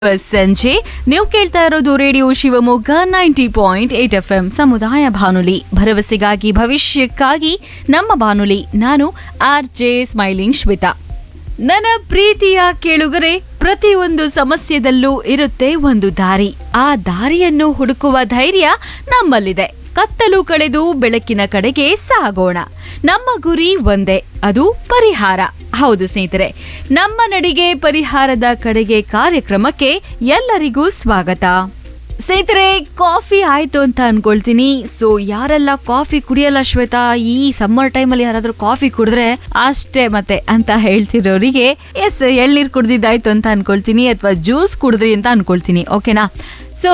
ಸಂಜೆ ನೀವು ಕೇಳ್ತಾ ಇರೋದು radio Shivamogga ninety point eight F M ಸಮುದಾಯ ಬಾನುಲಿ ಭರವಸೆಗಾಗಿ ಭವಿಷ್ಯಕ್ಕಾಗಿ ನಮ್ಮ ಬಾನುಲಿ ನಾನು ಆರ್ ಜೆ ಸ್ಮೈಲಿಂಗ್ ಶ್ವೇತಾ ನನ್ನ ಪ್ರೀತಿಯ ಕೇಳುಗರೆ ಪ್ರತಿಯೊಂದು ಸಮಸ್ಯೆದಲ್ಲೂ ಇರುತ್ತೆ ಒಂದು ದಾರಿ ಆ ದಾರಿಯನ್ನು ಹುಡುಕುವ ಧೈರ್ಯ ನಮ್ಮಲ್ಲಿದೆ ಕತ್ತಲು ಕಳೆದು ಬೆಳಕಿನ ಕಡೆಗೆ ಸಾಗೋಣ ನಮ್ಮ ಗುರಿ ಒಂದೇ ಅದು ಪರಿಹಾರ ಹೌದು ಸ್ನೇಹಿತರೆ ನಮ್ಮ ನಡಿಗೆ ಪರಿಹಾರದ ಕಡೆಗೆ ಕಾರ್ಯಕ್ರಮಕ್ಕೆ ಎಲ್ಲರಿಗೂ ಸ್ವಾಗತ ಸ್ನೇಹಿತರೆ ಕಾಫಿ ಆಯ್ತು ಅಂತ ಅನ್ಕೊಳ್ತೀನಿ ಸೊ ಯಾರೆಲ್ಲ ಕಾಫಿ ಕುಡಿಯಲ್ಲ ಶ್ವೇತಾ ಈ ಸಮ್ಮರ್ ಟೈಮಲ್ಲಿ ಯಾರಾದ್ರೂ ಕಾಫಿ ಕುಡಿದ್ರೆ ಅಷ್ಟೇ ಮತ್ತೆ ಅಂತ ಹೇಳ್ತಿರೋರಿಗೆ ಎಸ್ ಎಳ್ನೀರ್ ಕುಡ್ದಿದ್ದಾಯ್ತು ಅಂತ ಅನ್ಕೊಳ್ತೀನಿ ಅಥವಾ ಜ್ಯೂಸ್ ಕುಡಿದ್ರಿ ಅಂತ ಅನ್ಕೊಳ್ತೀನಿ ಓಕೆನಾ ಸೊ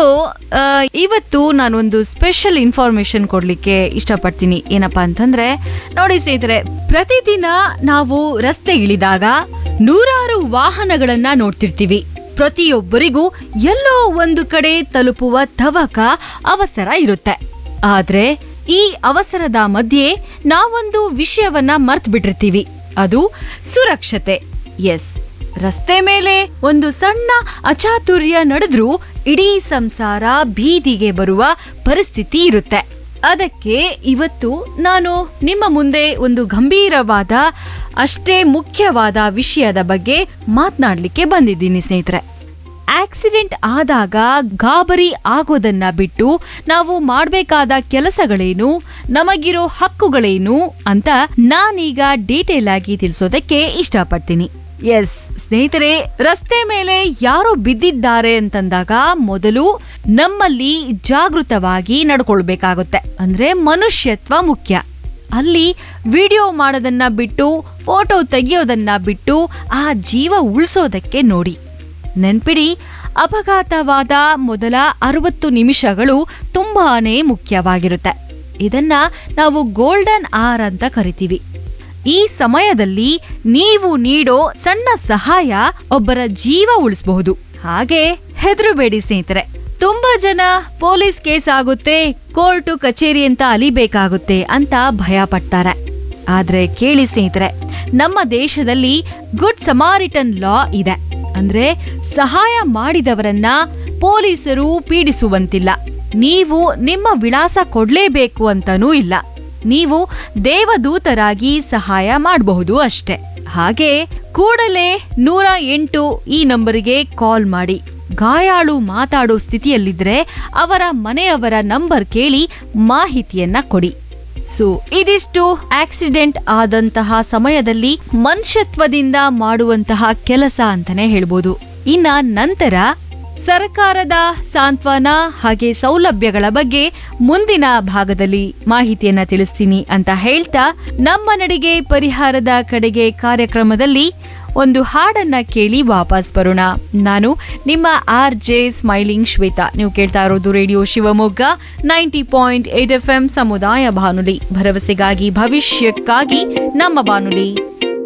ಇವತ್ತು ನಾನೊಂದು ಸ್ಪೆಷಲ್ ಇನ್ಫಾರ್ಮೇಶನ್ ಕೊಡ್ಲಿಕ್ಕೆ ಇಷ್ಟಪಡ್ತೀನಿ ಏನಪ್ಪಾ ಅಂತಂದ್ರೆ ನೋಡಿ ಸ್ನೇಹಿತರೆ ಪ್ರತಿದಿನ ನಾವು ರಸ್ತೆ ಇಳಿದಾಗ ನೂರಾರು ವಾಹನಗಳನ್ನ ನೋಡ್ತಿರ್ತೀವಿ ಪ್ರತಿಯೊಬ್ಬರಿಗೂ ಎಲ್ಲೋ ಒಂದು ಕಡೆ ತಲುಪುವ ತವಕ ಅವಸರ ಇರುತ್ತೆ ಆದ್ರೆ ಈ ಅವಸರದ ಮಧ್ಯೆ ನಾವೊಂದು ವಿಷಯವನ್ನ ಮರ್ತ್ ಬಿಟ್ಟಿರ್ತೀವಿ ಅದು ಸುರಕ್ಷತೆ ಎಸ್ ರಸ್ತೆ ಮೇಲೆ ಒಂದು ಸಣ್ಣ ಅಚಾತುರ್ಯ ನಡೆದ್ರೂ ಇಡೀ ಸಂಸಾರ ಬೀದಿಗೆ ಬರುವ ಪರಿಸ್ಥಿತಿ ಇರುತ್ತೆ ಅದಕ್ಕೆ ಇವತ್ತು ನಾನು ನಿಮ್ಮ ಮುಂದೆ ಒಂದು ಗಂಭೀರವಾದ ಅಷ್ಟೇ ಮುಖ್ಯವಾದ ವಿಷಯದ ಬಗ್ಗೆ ಮಾತನಾಡ್ಲಿಕ್ಕೆ ಬಂದಿದ್ದೀನಿ ಸ್ನೇಹಿತರೆ ಆಕ್ಸಿಡೆಂಟ್ ಆದಾಗ ಗಾಬರಿ ಆಗೋದನ್ನ ಬಿಟ್ಟು ನಾವು ಮಾಡಬೇಕಾದ ಕೆಲಸಗಳೇನು ನಮಗಿರೋ ಹಕ್ಕುಗಳೇನು ಅಂತ ನಾನೀಗ ಡೀಟೇಲ್ ಆಗಿ ತಿಳಿಸೋದಕ್ಕೆ ಇಷ್ಟಪಡ್ತೀನಿ ಎಸ್ ಸ್ನೇಹಿತರೆ ರಸ್ತೆ ಮೇಲೆ ಯಾರೋ ಬಿದ್ದಿದ್ದಾರೆ ಅಂತಂದಾಗ ಮೊದಲು ನಮ್ಮಲ್ಲಿ ಜಾಗೃತವಾಗಿ ನಡ್ಕೊಳ್ಬೇಕಾಗುತ್ತೆ ಅಂದ್ರೆ ಮನುಷ್ಯತ್ವ ಮುಖ್ಯ ಅಲ್ಲಿ ವಿಡಿಯೋ ಮಾಡೋದನ್ನ ಬಿಟ್ಟು ಫೋಟೋ ತೆಗೆಯೋದನ್ನ ಬಿಟ್ಟು ಆ ಜೀವ ಉಳಿಸೋದಕ್ಕೆ ನೋಡಿ ನೆನ್ಪಿಡಿ ಅಪಘಾತವಾದ ಮೊದಲ ಅರವತ್ತು ನಿಮಿಷಗಳು ತುಂಬಾನೇ ಮುಖ್ಯವಾಗಿರುತ್ತೆ ಇದನ್ನ ನಾವು ಗೋಲ್ಡನ್ ಆರ್ ಅಂತ ಕರಿತೀವಿ ಈ ಸಮಯದಲ್ಲಿ ನೀವು ನೀಡೋ ಸಣ್ಣ ಸಹಾಯ ಒಬ್ಬರ ಜೀವ ಉಳಿಸಬಹುದು ಹಾಗೆ ಹೆದರಬೇಡಿ ಸ್ನೇಹಿತರೆ ತುಂಬಾ ಜನ ಪೊಲೀಸ್ ಕೇಸ್ ಆಗುತ್ತೆ ಕೋರ್ಟು ಕಚೇರಿ ಅಂತ ಅಲಿಬೇಕಾಗುತ್ತೆ ಅಂತ ಭಯ ಪಡ್ತಾರೆ ಆದ್ರೆ ಕೇಳಿ ಸ್ನೇಹಿತರೆ ನಮ್ಮ ದೇಶದಲ್ಲಿ ಗುಡ್ ಸಮಾರಿಟನ್ ಲಾ ಇದೆ ಅಂದ್ರೆ ಸಹಾಯ ಮಾಡಿದವರನ್ನ ಪೊಲೀಸರು ಪೀಡಿಸುವಂತಿಲ್ಲ ನೀವು ನಿಮ್ಮ ವಿಳಾಸ ಕೊಡ್ಲೇಬೇಕು ಅಂತಾನೂ ಇಲ್ಲ ನೀವು ದೇವದೂತರಾಗಿ ಸಹಾಯ ಮಾಡಬಹುದು ಅಷ್ಟೆ ಹಾಗೆ ಕೂಡಲೇ ನೂರ ಎಂಟು ಈ ನಂಬರಿಗೆ ಕಾಲ್ ಮಾಡಿ ಗಾಯಾಳು ಮಾತಾಡೋ ಸ್ಥಿತಿಯಲ್ಲಿದ್ರೆ ಅವರ ಮನೆಯವರ ನಂಬರ್ ಕೇಳಿ ಮಾಹಿತಿಯನ್ನ ಕೊಡಿ ಸೊ ಇದಿಷ್ಟು ಆಕ್ಸಿಡೆಂಟ್ ಆದಂತಹ ಸಮಯದಲ್ಲಿ ಮನುಷ್ಯತ್ವದಿಂದ ಮಾಡುವಂತಹ ಕೆಲಸ ಅಂತಾನೆ ಹೇಳ್ಬೋದು ಇನ್ನ ನಂತರ ಸರ್ಕಾರದ ಸಾಂತ್ವನ ಹಾಗೆ ಸೌಲಭ್ಯಗಳ ಬಗ್ಗೆ ಮುಂದಿನ ಭಾಗದಲ್ಲಿ ಮಾಹಿತಿಯನ್ನ ತಿಳಿಸ್ತೀನಿ ಅಂತ ಹೇಳ್ತಾ ನಮ್ಮ ನಡಿಗೆ ಪರಿಹಾರದ ಕಡೆಗೆ ಕಾರ್ಯಕ್ರಮದಲ್ಲಿ ಒಂದು ಹಾಡನ್ನ ಕೇಳಿ ವಾಪಸ್ ಬರೋಣ ನಾನು ನಿಮ್ಮ ಆರ್ ಜೆ ಸ್ಮೈಲಿಂಗ್ ಶ್ವೇತಾ ನೀವು ಕೇಳ್ತಾ ಇರೋದು radio Shivamogga ninety point eight F M ಸಮುದಾಯ ಬಾನುಲಿ ಭರವಸೆಗಾಗಿ ಭವಿಷ್ಯಕ್ಕಾಗಿ ನಮ್ಮ ಬಾನುಲಿ